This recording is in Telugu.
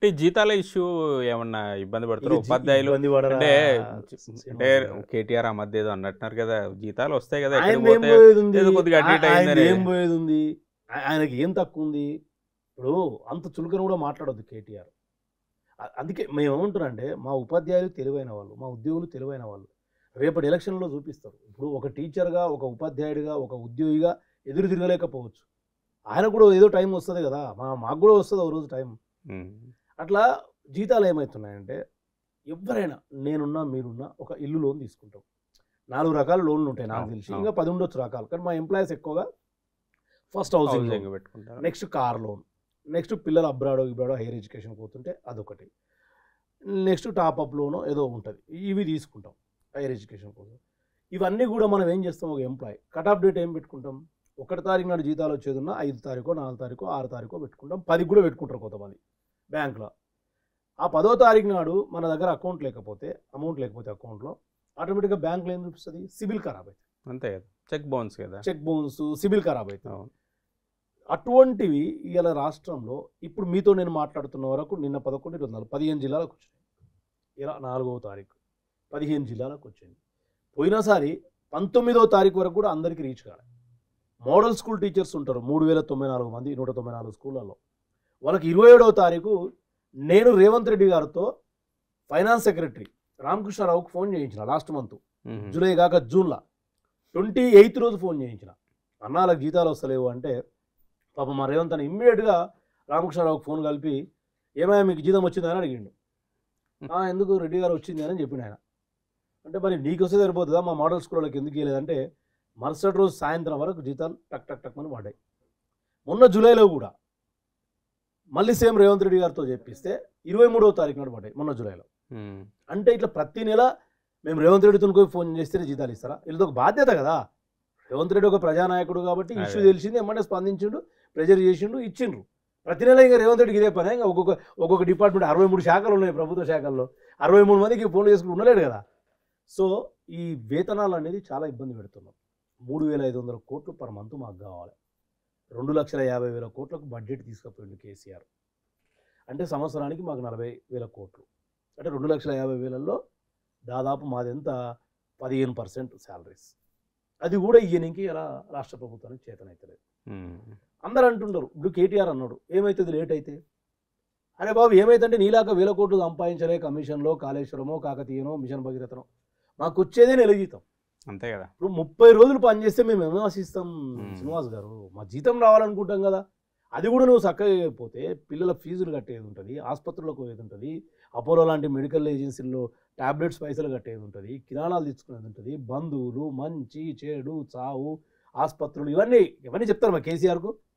అంటే ఈ జీతాల ఇష్యూ ఏమన్నా ఇబ్బంది పడతారు ఇది జీ- ఉపాధ్యాయులు ఇబ్బంది పడరా? అంటే శ్రీనివాస్ అంటే గారు. కేటీఆర్ ఆ మధ్య ఏదో అన్నట్టున్నారు కదా జీతాలు వస్తాయి కదా ఆయన ఎక్కడికి ఏం పోతాయి పోయేది ఉంది? ఏదో కొద్దిగా అటు ఇటు ఆయన అయిందని. ఏం పోయేది ఉంది ఆ- ఆయనకి ఏం తక్కువ ఉంది ఇప్పుడు అంత చులకన కూడా మాట్లాడొద్దు కేటీఆర్ అ- అందుకే మేము ఏమంటున్నా అంటే మా ఉపాధ్యాయులు తెలివైన వాళ్ళు మా ఉద్యోగులు తెలివైన వాళ్ళు రేపటి ఎలక్షన్లో చూపిస్తారు ఇప్పుడు ఒక టీచర్గా ఒక ఉపాధ్యాయుడిగా ఒక ఉద్యోగిగా ఎదురు తిరగలేకపోవచ్చు ఆయన కూడా ఏదో టైం వస్తుంది కదా మా మాకు కూడా వస్తుంది ఓ రోజు టైం ఉమ్. అట్లా జీతాలు ఏమవుతున్నాయంటే ఎవరైనా నేనున్నా మీరున్నా ఒక ఇల్లు లోన్ తీసుకుంటాం నాలుగు రకాల లోన్లు ఉంటాయి నాకు అవును, తెలిసి అవును. ఇంకా పది ఉండొచ్చు రకాలు కానీ మా ఎంప్లాయీస్ ఎక్కువగా ఫస్ట్ హౌసింగ్ హౌసింగ్ లోన్ పెట్టుకుంటారు నెక్స్ట్ కార్ లోన్ నెక్స్ట్ పిల్లలు అబ్రాడో ఇబ్రాడో హైయర్ ఎడ్యుకేషన్ పోతుంటే అదొకటి నెక్స్ట్ టాప్అప్ లోనో ఏదో ఉంటుంది ఇవి తీసుకుంటాం హైయర్ ఎడ్యుకేషన్ కోసం ఇవన్నీ కూడా మనం ఏం చేస్తాం ఒక ఎంప్లాయ్ కట్ ఆఫ్ డేట్ ఏం పెట్టుకుంటాం ఒకటి తారీఖు నాడు జీతాలు వచ్చేది ఉన్న ఐదు తారీఖు నాలుగు తారీఖు ఆరు తారీఖు పెట్టుకుంటాం పది కూడా పెట్టుకుంటారు కొంతమంది బ్యాంక్లో ఆ పదో తారీఖు నాడు మన దగ్గర అకౌంట్ లేకపోతే అమౌంట్ లేకపోతే అకౌంట్లో ఆటోమేటిక్గా బ్యాంక్లో ఏం చూపిస్తుంది సిబిల్ ఖరాబ్ అవుతుంది అంతే కదా చెక్ బౌన్స్ కదా చెక్ బౌన్స్ సిబిల్ ఖరాబ్ అవుతుంది అవును. అటువంటివి ఇవాళ రాష్ట్రంలో ఇప్పుడు మీతో నేను మాట్లాడుతున్న వరకు నిన్న పదకొండు ఇరవై నాలుగు పదిహేను జిల్లాలకు వచ్చినాయి ఇలా నాలుగవ తారీఖు పదిహేను జిల్లాలకు వచ్చింది పోయినసారి పంతొమ్మిదవ తారీఖు వరకు కూడా అందరికీ రీచ్ కాదు మోడల్ స్కూల్ టీచర్స్ ఉంటారు మూడు వేల తొంభై నాలుగు మంది నూట తొంభై నాలుగు స్కూళ్ళల్లో వాళ్ళకి ఇరవై ఏడవ తారీఖు నేను రేవంత్ రెడ్డి గారితో ఫైనాన్స్ సెక్రటరీ రామకృష్ణారావుకు ఫోన్ చేయించిన లాస్ట్ మంత్ ఉమ్. జూలై కాక జూన్లో ట్వంటీ ఎయిత్ రోజు ఫోన్ చేయించిన అన్నాలకు జీతాలు వస్తలేవు అంటే పాప మా రేవంత్ అని ఇమ్మీడియట్గా రామకృష్ణారావుకి ఫోన్ కలిపి ఏమైనా మీకు జీతం వచ్చిందా అని అడిగిండు "ఆ, ఎందుకు రెడ్డి గారు వచ్చింది అని చెప్పిండు ఆయన అంటే మరి నీకు వస్తే సరిపోతుందా మా మోడల్ స్కూళ్ళకి ఎందుకు ఇవ్వలేదంటే మరుసటి రోజు సాయంత్రం వరకు జీతాలు టక్ టక్ టక్ అని పడ్డాయి మొన్న జూలైలో కూడా మళ్ళీ సేమ్ రేవంత్ రెడ్డి గారితో చెప్పిస్తే ఇరవై మూడవ తారీఖు నాడు పడ్డాయి మొన్న జూలైలో ఉమ్. అంటే ఇట్లా ప్రతి నెల మేము రేవంత్ రెడ్డితో పోయి ఫోన్ చేస్తేనే జీతాలు ఇస్తారా వీళ్ళతో ఒక బాధ్యత కదా రేవంత్ రెడ్డి ఒక ప్రజానాయకుడు కాబట్టి ఇష్యూ అదే. తెలిసింది ఎమ్మెల్యే స్పందించిండు ప్రెజర్ చేసిండు ఇచ్చిండ్రు ప్రతి నెల ఇంకా రేవంత్ రెడ్డికి ఇదే పని ఇంకా ఒక్కొక్క ఒక్కొక్క డిపార్ట్మెంట్ అరవై మూడు శాఖలు ఉన్నాయి ప్రభుత్వ శాఖల్లో అరవై మూడు మందికి ఫోన్ చేసుకుని ఉండలేడు కదా సో ఈ వేతనాలు అనేది చాలా ఇబ్బంది పెడుతున్నాం మూడు వేల ఐదు వందల కోట్లు పర్ మంత్ మాకు కావాలి రెండు లక్షల యాభై వేల కోట్లకు బడ్జెట్ తీసుకుపోయిండు కేసీఆర్ అంటే సంవత్సరానికి మాకు నలభై వేల కోట్లు అంటే రెండు లక్షల యాభై వేలల్లో దాదాపు మాది ఎంత పదిహేను పర్సెంట్ శాలరీస్ అది కూడా ఇయ్యనికి ఇలా రాష్ట్ర ప్రభుత్వానికి చేతనైతలేదు ఉమ్. అందరు అంటుంటారు ఇప్పుడు కేటీఆర్ అన్నాడు ఏమవుతుంది లేట్ అయితే అరే బాబు ఏమైతుందంటే నీలాక వేల కోట్లు సంపాదించలే కమిషన్లో కాళేశ్వరమో కాకతీయనో మిషన్ భగీరథనో మాకు వచ్చేదే నెల జీతం అంతే కదా ఇప్పుడు ముప్పై రోజులు పనిచేస్తే మేము ఏమో ఆశిస్తాం మ్మ్. శ్రీనివాస్ గారు మా జీతం రావాలనుకుంటాం కదా అది కూడా నువ్వు చక్కగా అయిపోతే పిల్లల ఫీజులు కట్టేది ఉంటుంది ఆసుపత్రులకు పోయేది ఉంటుంది అపోలో లాంటి మెడికల్ ఏజెన్సీల్లో టాబ్లెట్స్ పైసలు కట్టేది ఉంటుంది కిరాణాలు తెచ్చుకునేది ఉంటుంది బంధువులు మంచి చెడు చావు ఆసుపత్రులు ఇవన్నీ ఇవన్నీ చెప్తారు మా కేసీఆర్కు